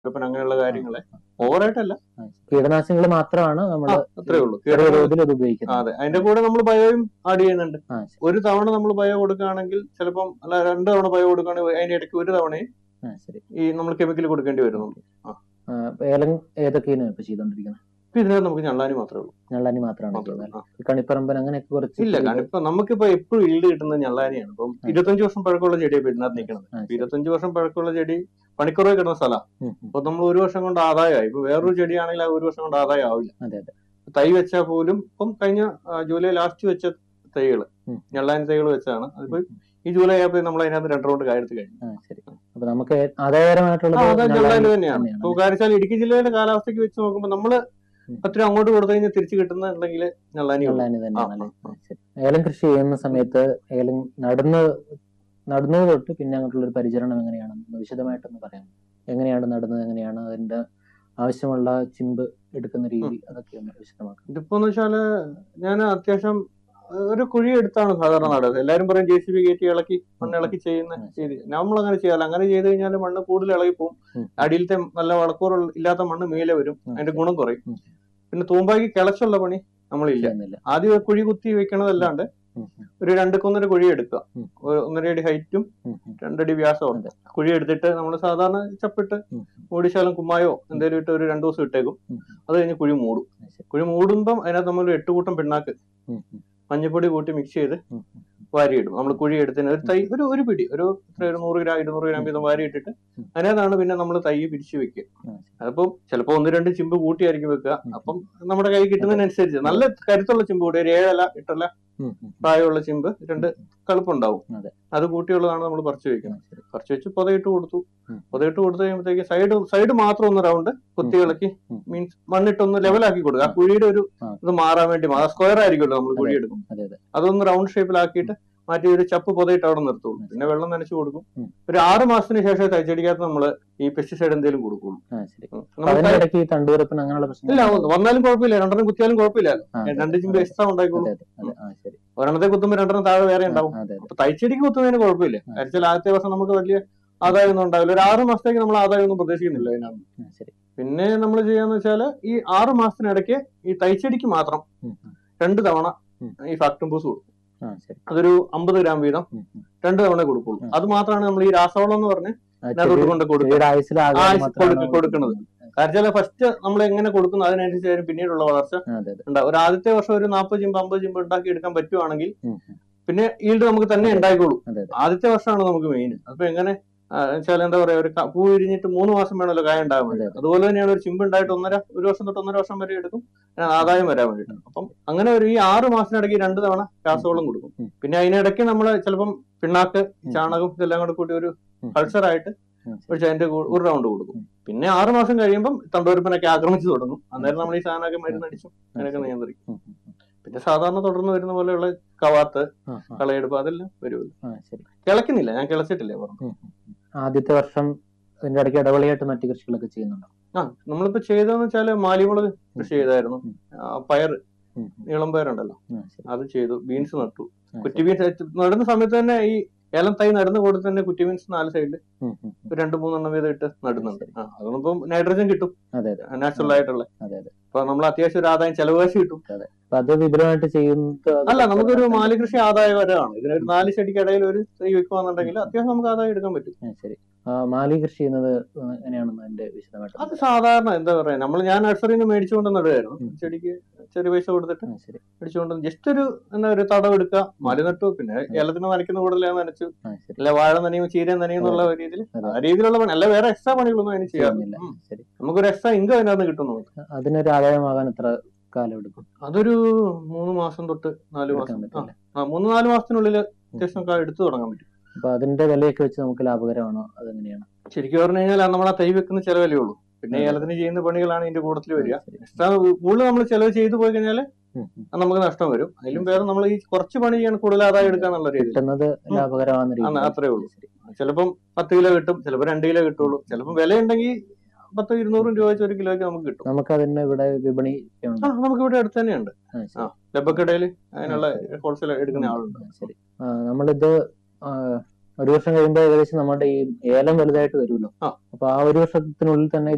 തണ്ടുപ്പൻ അങ്ങനെയുള്ള കാര്യങ്ങളെ ഓവറായിട്ടല്ല ആ, കീടനാശിനികൾ മാത്രമാണ് നമ്മൾ ആ, അത്രേ ഉള്ളൂ ചെറിയ കീടങ്ങൾ- തോതിൽ അത് ആ, ഉപയോഗിക്കുന്നത് അതെ അതിന്റെ കൂടെ നമ്മൾ ബയോയും ആഡ് ചെയ്യുന്നുണ്ട് ആ, ഒരു തവണ നമ്മൾ ബയോ കൊടുക്കുകയാണെങ്കിൽ ചിലപ്പം അല്ല രണ്ട് തവണ ബയോ കൊടുക്കുകയാണെങ്കിൽ അതിന്റെ ഇടയ്ക്ക് ഒരു തവണയും ആ, ശരി ഈ നമ്മൾ കെമിക്കൽ കൊടുക്കേണ്ടി വരുന്നുണ്ട് ആ, അപ്പൊ ഏലം ഏതൊക്കെയാണ് ഇപ്പൊ ചെയ്തോണ്ടിരിക്കുന്നത് ഇപ്പൊ ഇതിനകത്ത് നമുക്ക് ഞള്ളാനി മാത്രമേ ഉള്ളൂ ഞള്ളാനി മാത്രമാണ് മാത്രമേ ചെയ്യുന്നത് ഉള്ളൂ. ആ. ഈ കണിപ്പറമ്പൻ അങ്ങനെയൊക്കെ കുറച്ച് ഇല്ല കാരണം ഇപ്പൊ നമുക്കിപ്പോ എപ്പോഴും ഈൽഡ് കിട്ടുന്നത് ഞള്ളാനിയാണ് ഇപ്പം ഇരുപത്തഞ്ച് വർഷം പഴക്കമുള്ള ചെടിയാണ് ഇപ്പൊ ഇതിനകത്ത് നിൽക്കുന്നത് ആ, ശരി. ഇരുപത്തഞ്ച് വർഷം പഴക്കമുള്ള ചെടി പണിക്കുറവ് കിട്ടുന്ന സ്ഥലമാണ് ഉം, ഉം. അപ്പൊ നമ്മൾ ഒരു വർഷം കൊണ്ട് ആദായമായി ഇപ്പൊ വേറൊരു ചെടിയാണെങ്കിൽ ആ ഒരു വർഷം കൊണ്ട് ആദായം ആവില്ല അതെ അതെ തൈ വെച്ചാൽ പോലും ഇപ്പം കഴിഞ്ഞ ആ, ജൂലൈ ലാസ്റ്റ് വെച്ച തൈകള് ഉം. ഞള്ളാനി തൈകൾ വെച്ചാണ് അതിപ്പോ ഈ ജൂലൈ ആയപ്പോൾ നമ്മൾ അതിനകത്ത് രണ്ട് റൗണ്ട് കായെടുത്ത് കഴിഞ്ഞു ആ ശരി അപ്പൊ നമുക്ക് ആദായകരമായിട്ടുള്ളത് ആ, അതാ ഞള്ളാനി ഞള്ളാനി തന്നെയാണ് തന്നെയാണ്. ഇപ്പൊ കാര്യം ഇടുക്കി ജില്ലയുടെ കാലാവസ്ഥയ്ക്ക് വെച്ച് നോക്കുമ്പോൾ നമ്മള് ഉം. പത്ത് രൂപ അങ്ങോട്ട് കൊടുത്തു കഴിഞ്ഞാൽ തിരിച്ചു കിട്ടുന്നുണ്ടെങ്കിൽ ഞള്ളാനി ഉള്ളൂ. ഞള്ളാനി തന്നെയാണല്ലേ ആ, ആ. ആ, ശരി ഏലം കൃഷി ചെയ്യുന്ന സമയത്ത് ഏലം നടുന്ന നടുന്നത് തൊട്ട് പിന്നെ അങ്ങോട്ടുള്ള ഒരു പരിചരണം എങ്ങനെയാണെന്ന് വിശദമായിട്ടൊന്ന് പറയാം എങ്ങനെയാണ് നടുന്നത് എങ്ങനെയാണ് അതിന്റെ ആവശ്യമുള്ള ചിമ്പ് എടുക്കുന്ന രീതി അതൊക്കെ ഒന്ന് വിശദമാക്കാം ഇതിപ്പോന്ന് വെച്ചാല് ഞാൻ അത്യാവശ്യം ഒരു കുഴി എടുത്താണ് സാധാരണ നടുന്നത് എല്ലാരും പറയും ജെ സി ബി കയറ്റി ഇളക്കി മണ്ണ് ഇളക്കി ചെയ്യുന്ന രീതി നമ്മൾ അങ്ങനെ ചെയ്യാറില്ല അങ്ങനെ ചെയ്ത് കഴിഞ്ഞാൽ മണ്ണ് കൂടുതൽ ഇളകി പോകും ഉം. അടിയിലത്തെ നല്ല വളക്കൂറ് ഇല്ലാത്ത മണ്ണ് മേലെ വരും ഉം. അതിന്റെ ഗുണം കുറയും ഉം. പിന്നെ തൂമ്പാക്കി കിളച്ചുള്ള പണി നമ്മളില്ല ചെയ്യുന്നില്ല ആദ്യം ഒരു കുഴി കുത്തി വെക്കണതല്ലാണ്ട് ഉം, ഉം, ഒരു രണ്ട് കൊന്നര കുഴി എടുക്കുക ഉം. ഒരു ഒന്നര അടി ഹൈറ്റും ഉം, ഉം. രണ്ടടി വ്യാസവും അതെ. കുഴി എടുത്തിട്ട് നമ്മൾ സാധാരണ ചപ്പിട്ട് ഉം. മൂടിശാലം കുമ്മായോ എന്തെങ്കിലും ഇട്ട് ഒരു രണ്ടു ദിവസം ഇട്ടേക്കും ഉം. അത് കഴിഞ്ഞ് കുഴി മൂടും ആ, ശരി. കുഴി മൂടുമ്പം അതിനകത്ത് നമ്മൾ ഒരു എട്ട് കൂട്ടം പിണ്ണാക്ക് ഉം, ഉം, മഞ്ഞപ്പൊടി കൂട്ടി മിക്സ് ചെയ്ത് ഉം, ഉം. വാരിയിടും നമ്മൾ കുഴി എടുത്തതിന് ഒരു തൈ ഒരു ഒരു പിടി ഒരു എത്ര ഒരു നൂറ് ഗ്രാം ഇരുന്നൂറ് ഗ്രാം വീതം വാരി ഇട്ടിട്ട് ഉം. അതിനകത്താണ് പിന്നെ നമ്മൾ തൈ പിരിച്ചു വെക്കുക ആ, അതിപ്പം ചിലപ്പോൾ ഒന്ന് രണ്ട് ചിമ്പ് കൂട്ടിയായിരിക്കും വെക്കുക ഉം. അപ്പം നമ്മുടെ കൈ കിട്ടുന്നതിനനുസരിച്ച് നല്ല കരുത്തുള്ള ചിമ്പ് കൂടി ഒരു ഏഴല എട്ടല ഉം, ഉം. പ്രായമുള്ള ചിമ്പ് രണ്ട് കളുപ്പുണ്ടാവും അതെ. അത് കൂട്ടിയുള്ളതാണ് നമ്മൾ പറിച്ചു ആ, വെക്കുന്നത് ശരി. പറിച്ചു വെച്ച് പുതയിട്ട് കൊടുത്തു ഉം. പുതയിട്ട് കൊടുത്തു കഴിയുമ്പോഴത്തേക്ക് സൈഡ് സൈഡ് മാത്രം ഒന്ന് റൗണ്ട് കുത്തി ഉം. ഇളക്കി ഉം. മീൻസ് മണ്ണിട്ടൊന്ന് ലെവലാക്കി കൊടുക്കുക ആ കുഴിയുടെ ഒരു ആ. ഇത് മാറാൻ വേണ്ടി സ്ക്വയർ ആയിരിക്കുമല്ലോ നമ്മൾ കുഴി അതെ. എടുക്കും അതെ അതെ അതൊന്ന് റൗണ്ട് ഷേപ്പിലാക്കിയിട്ട് മാറ്റി ഒരു ചപ്പ് പുതയിട്ട് അവിടെ നിർത്തുള്ളൂ പിന്നെ വെള്ളം നനച്ചു കൊടുക്കും ഉം. ഒരു ആറ് മാസത്തിന് ശേഷം തൈച്ചടിക്കകത്ത് നമ്മൾ ഈ പെസ്റ്റിസൈഡ് എന്തെങ്കിലും കൊടുക്കുള്ളൂ ആ ശരി ഉം. അപ്പൊ നമ്മൾ അതിന്റെ ഇടയ്ക്ക് ഈ തണ്ടുവരപ്പിന് അങ്ങനെയുള്ള പ്രശ്നം ഇല്ല വന്നാലും കുഴപ്പമില്ല രണ്ടെണ്ണം കുത്തിയാലും കുഴപ്പമില്ല ആ, അതെ, രണ്ട് ചിമ്പ് അതെ. എക്സ്ട്രാ ഉണ്ടായിക്കോളൂ അതെ അതെ അതെ ആ ശരി ഒരെണ്ണത്തെ കുത്തുമ്പോൾ രണ്ടെണ്ണം താഴെ വേറെ ഉണ്ടാവും ആ, അതെ അതെ അപ്പൊ തൈച്ചെടിക്ക് കുത്തുന്നതിന് കുഴപ്പമില്ല ആ. അരിച്ചാൽ ആദ്യത്തെ വർഷം നമുക്ക് വലിയ ആദായം ഒന്നും ഉണ്ടാവില്ല ഒരു ആറ് മാസത്തേക്ക് നമ്മൾ ആദായം ഒന്നും പ്രതീക്ഷിക്കുന്നില്ല അതിനകത്ത് ആ, ശരി പിന്നെ നമ്മൾ ചെയ്യാന്ന് വെച്ചാൽ ഈ ആറ് മാസത്തിനിടയ്ക്ക് ഈ തൈച്ചെടിക്ക് മാത്രം ഉം, ഉം. രണ്ട് തവണ ഉം. ഈ ഫാക്ടംബൂസ് കൊടുക്കും ആ ശരി അതൊരു അമ്പത് ഗ്രാം വീതം ഉം, ഉം. രണ്ട് തവണ കൊടുക്കുള്ളൂ ഉം. അത് മാത്രമാണ് നമ്മൾ ഈ രാസവളം എന്ന് പറഞ്ഞ് ആ, നടുവിൽ ചെടി- കൊണ്ട് കൊടുക്കുക ചെടിയുടെ ആയുസിലാകാൻ ആയുസ് മാത്രമാണ് കൊടുക്ക- കൊടുക്കുന്നത്. കാരണം ഫസ്റ്റ് നമ്മൾ എങ്ങനെ കൊടുക്കുന്നു അതിനനുസരിച്ച് പിന്നീടുള്ള വളർച്ച ആ, അതെ അതെ ഉണ്ടാവും ഒരു ആദ്യത്തെ വർഷം ഒരു നാൽപ്പത് ചിമ്പ് അമ്പത് ചിമ്പ് ഉണ്ടാക്കി എടുക്കാൻ പറ്റുവാണെങ്കിൽ ഉം, ഉം. പിന്നെ ഈൽഡ് നമുക്ക് തന്നെ ഉണ്ടായിക്കോളൂ അതെ അതെ ആദ്യത്തെ വർഷമാണ് നമുക്ക് മെയിൻ അപ്പൊ എങ്ങനെ വെച്ചാൽ എന്താ പറയാ ഒരു ക- പൂ വിരിഞ്ഞിട്ട് മൂന്ന് മാസം വേണമല്ലോ കായ ഉണ്ടാകാൻ വേണ്ടി അതെ. അതുപോലെ തന്നെയാണ് ഒരു ചിമ്പ് ഉണ്ടായിട്ട് ഒന്നര ഒരു വർഷം തൊട്ട് ഒന്നര വർഷം വരെ എടുക്കും അതിന് ആദായം വരാൻ വേണ്ടിയിട്ട് അപ്പം അങ്ങനെ ഒരു ഈ ആറ് മാസത്തിനിടയ്ക്ക് രണ്ട് തവണ രാസവളം കൊടുക്കും ഉം. പിന്നെ അതിനിടയ്ക്ക് നമ്മൾ ചിലപ്പം പിണ്ണാക്ക് ഉം. ചാണകം ഇതെല്ലാം കൂടെ കൂട്ടി ഒരു ഉം. കൾച്ചറായിട്ട് ഉം, ശരി. ഒരു അതിന്റെ കൂ- ഒരു റൗണ്ട് കൊടുക്കും ഉം. പിന്നെ ആറ് മാസം കഴിയുമ്പം തണ്ടുവരുപ്പനൊക്കെ ആക്രമിച്ചു തുടങ്ങും അന്നേരം നമ്മൾ ഈ സാധനമൊക്കെ മരുന്നടിച്ചും ആ, അങ്ങനെയൊക്കെ ശരി. നിയന്ത്രിക്കും ഉം, ഉം, ഉം. പിന്നെ സാധാരണ തുടർന്ന് വരുന്ന പോലെയുള്ള കവാത്ത് ആ, ആ, കളയെടുപ്പ് അതെല്ലാം വരുമല്ലോ ആ, ശരി കിളക്കുന്നില്ല ഞാൻ കിളച്ചിട്ടില്ലേ പറഞ്ഞു ഉം, ഉം, ഉം. ആദ്യത്തെ വർഷം ഇതിന്റെ ഇടയ്ക്ക് ഇടവളിയായിട്ട് മറ്റു കൃഷികളൊക്കെ ചെയ്യുന്നുണ്ടോ ആ നമ്മളിപ്പോ ചെയ്തതെന്ന് വെച്ചാല് മാലിമുളക് കൃഷി ചെയ്തായിരുന്നു ഉം. ആ, പയർ ഉം, ഉം. നീളം പയറുണ്ടല്ലോ ആ, ശരി അത് ചെയ്തു ബീൻസ് നട്ടു ആ, ശരി. കുറ്റി ബീൻസ് നടുന്ന സമയത്ത് തന്നെ ഈ ഏലം തൈ നടുന്ന കൂടെ തന്നെ കുറ്റി ബീൻസ് നാല് സൈഡിൽ ഉം, ഉം, ഉം. ഒരു രണ്ട് മൂന്നെണ്ണം വീതം ഇട്ട് നടുന്നുണ്ട് ശരി. ആ അതൊന്നും ഇപ്പം നൈട്രജൻ കിട്ടും അതെ അതെ നാച്ചുറൽ ആയിട്ടുള്ള അതെ അതെ അപ്പൊ നമ്മൾ അത്യാവശ്യം ഒരു ആദായം ചെലവാശി കിട്ടും അപ്പൊ അത് വിപുലമായിട്ട് ചെയ്യുന്നത് അത് അല്ല നമുക്കൊരു മാലി കൃഷി ആദായകരമാണ് ഇതിനൊരു നാല് ചെടിക്കിടയിൽ ഒരു തൈ വെക്കുകയാണെന്നുണ്ടെങ്കിൽ അത്യാവശ്യം നമുക്ക് ആദായം എടുക്കാൻ പറ്റും ആ, ശരി ആ, മാലി കൃഷി ചെയ്യുന്നത് എങ്ങനെയാണെന്ന് അതിന്റെ വിശദമായിട്ട് അത് സാധാരണ എന്താ പറയാ നമ്മൾ ഞാൻ നഴ്സറിയിൽ നിന്ന് മേടിച്ചുകൊണ്ട് നടുവായിരുന്നു ഉം. ചെടിക്ക് ചെറിയ പൈസ കൊടുത്തിട്ട് ആ, ശരി മേടിച്ചുകൊണ്ട് ജസ്റ്റ് ഒരു എന്താ ഒരു തടം എടുക്കുക മല നട്ടു പിന്നെ ഏലത്തിന് നനയ്ക്കുന്ന കൂടുതലാണ് നനച്ചു ആ ശരി അല്ല വാഴ നനയും ചീര നനയും എന്നുള്ള രീതിയിൽ അതെ. ആ രീതിയിലുള്ള പണി അല്ല വേറെ എക്സ്ട്രാ പണികളൊന്നും അതിന് ചെയ്യുന്നില്ല ചെയ്യാറില്ല ഉം. ശരി നമുക്കൊരു എക്സ്ട്രാ ഇൻകം അതിനകത്ത് കിട്ടുന്നു അതിനൊരു ആദായമാകാൻ എത്ര കാലം എടുക്കും അതൊരു മൂന്ന് മാസം തൊട്ട് നാല് എടുക്കാൻ മാസം പറ്റും അല്ലേ? ആ മൂന്ന് നാല് മാസത്തിനുള്ളിൽ അത്യാവശ്യം ഒക്കെ എടുത്തു തുടങ്ങാൻ പറ്റും അപ്പൊ അതിന്റെ വിലയൊക്കെ വെച്ച് നമുക്ക് ലാഭകരമാണോ അതെങ്ങനെയാണ് ശരിക്കും പറഞ്ഞു കഴിഞ്ഞാൽ നമ്മൾ ആ തൈ വെക്കുന്ന ചെലവല്ലേ ഉള്ളൂ പിന്നെ അതെ. ഏലത്തിന് ചെയ്യുന്ന പണികളാണ് ഇതിന്റെ കൂട്ടത്തിൽ വരിക ശരി. എക്സ്ട്രാ കൂടുതൽ നമ്മൾ ചെലവ് ചെയ്തു പോയി കഴിഞ്ഞാൽ ഉം, ഉം. നമുക്ക് നഷ്ടം വരും അതിലും വേറെ നമ്മൾ ഈ കുറച്ച് പണി ചെയ്യാൻ കൂടുതൽ ആദായം എടുക്കാന്നുള്ള രീതിയിൽ കിട്ടുന്നത് ലാഭകരമാകുന്ന ആ, രീതിയിൽ അത്രേ ഉള്ളൂ. ശരി. ചിലപ്പം പത്ത് കിലോ കിട്ടും ചിലപ്പോൾ രണ്ട് കിലോ കിട്ടുള്ളൂ ചിലപ്പം വില ഉണ്ടെങ്കിൽ പത്തോ ഇരുന്നൂറും രൂപ വെച്ച് ഒരു കിലോയ്ക്ക് നമുക്ക് കിട്ടും നമുക്ക് അതിന് ഇവിടെ വിപണി ഒക്കെ ഉണ്ട് ആ നമുക്ക് ഇവിടെ അടുത്ത് തന്നെയുണ്ട് ആ, ശരി. ലബക്കടയിൽ അതിനുള്ള ഹോൾസെയിൽ എടുക്കുന്ന ആളുണ്ട് ആ, ശരി ആ, നമ്മളിത് ആ, ഒരു വർഷം കഴിയുമ്പോൾ ഏകദേശം നമ്മുടെ ഈ ഏലം വലുതായിട്ട് വരുമല്ലോ ആ. അപ്പൊ ആ ഒരു വർഷത്തിനുള്ളിൽ തന്നെ